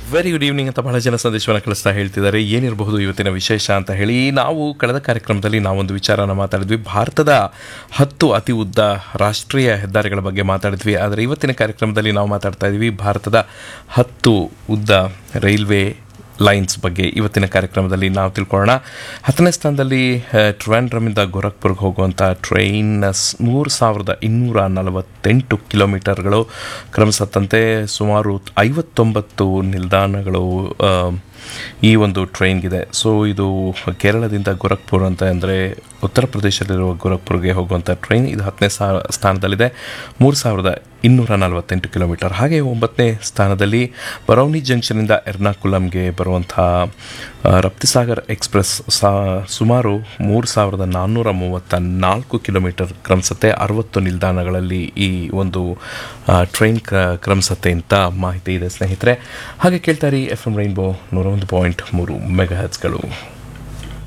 very good evening ಅಂತ ಬಹಳ ಜನ ಸಂದೇಶವನ್ನು ಕಳಿಸ್ತಾ ಹೇಳ್ತಿದ್ದಾರೆ ಏನಿರಬಹುದು ಇವತ್ತಿನ ವಿಶೇಷ ಅಂತ ಹೇಳಿ ನಾವು ಕಳೆದ ಕಾರ್ಯಕ್ರಮದಲ್ಲಿ ನಾವೊಂದು ವಿಚಾರನ ಮಾತಾಡಿದ್ವಿ ಭಾರತದ ಹತ್ತು ಅತಿ ಉದ್ದ ರಾಷ್ಟ್ರೀಯ ಹೆದ್ದಾರಿಗಳ ಬಗ್ಗೆ ಮಾತಾಡಿದ್ವಿ ಆದರೆ ಇವತ್ತಿನ ಕಾರ್ಯಕ್ರಮದಲ್ಲಿ ನಾವು ಮಾತಾಡ್ತಾ ಇದ್ವಿ ಭಾರತದ ಹತ್ತು ಉದ್ದ ರೈಲ್ವೆ ಲೈನ್ಸ್ ಬಗ್ಗೆ ಇವತ್ತಿನ ಕಾರ್ಯಕ್ರಮದಲ್ಲಿ ನಾವು ತಿಳ್ಕೊಳ್ಳೋಣ ಹತ್ತನೇ ಸ್ಥಾನದಲ್ಲಿ ಆ, ಟ್ರಿವಾಂಡ್ರಮಿಂದ ಗೋರಖ್ಪುರ್ಗೆ ಹೋಗುವಂಥ ಟ್ರೈನ್ ಮೂರು ಸಾವಿರದ ಇನ್ನೂರ ನಲವತ್ತೆಂಟು ಕಿಲೋಮೀಟರ್ಗಳು ಕ್ರಮಿಸತ್ತಂತೆ ಸುಮಾರು ಐವತ್ತೊಂಬತ್ತು ನಿಲ್ದಾಣಗಳು ಆ, ಈ ಒಂದು ಟ್ರೈನ್ಗಿದೆ ಸೊ ಇದು ಕೇರಳದಿಂದ ಗೋರಖ್ಪುರ್ ಅಂತ ಅಂದರೆ ಉತ್ತರ ಪ್ರದೇಶದಲ್ಲಿರುವ ಗೋರಖ್ಪುರ್ಗೆ ಹೋಗುವಂಥ ಟ್ರೈನ್ ಇದು ಹತ್ತನೇ ಸ್ಥಾ ಸ್ಥಾನದಲ್ಲಿದೆ ಮೂರು ಸಾವಿರದ ಇನ್ನೂರ ನಲವತ್ತೆಂಟು ಕಿಲೋಮೀಟರ್ ಹಾಗೆ ಒಂಬತ್ತನೇ ಸ್ಥಾನದಲ್ಲಿ ಬರೌನಿ ಜಂಕ್ಷನಿಂದ ಎರ್ನಾಕುಲಂಗೆ ಬರುವಂಥ ಆ, ರಪ್ತಿಸಾಗರ್ ಎಕ್ಸ್ಪ್ರೆಸ್ ಸಾ ಸುಮಾರು ಮೂರು ಸಾವಿರದ ನಾನ್ನೂರ ಮೂವತ್ತ ನಾಲ್ಕು ಕಿಲೋಮೀಟರ್ ಕ್ರಮಿಸುತ್ತೆ ಅರವತ್ತು ನಿಲ್ದಾಣಗಳಲ್ಲಿ ಈ ಒಂದು ಆ, ಟ್ರೈನ್ ಕ್ರ ಕ್ರಮಿಸುತ್ತೆ ಅಂತ ಮಾಹಿತಿ ಇದೆ ಸ್ನೇಹಿತರೆ ಹಾಗೆ ಕೇಳ್ತಾರೆ ಎಫ್ ಎಂ ರೈನ್ಬೋ ನೂರ ಒಂದು ಪಾಯಿಂಟ್ ಮೂರು ಮೆಗಾ ಹರ್ಟ್ಸ್ಗಳು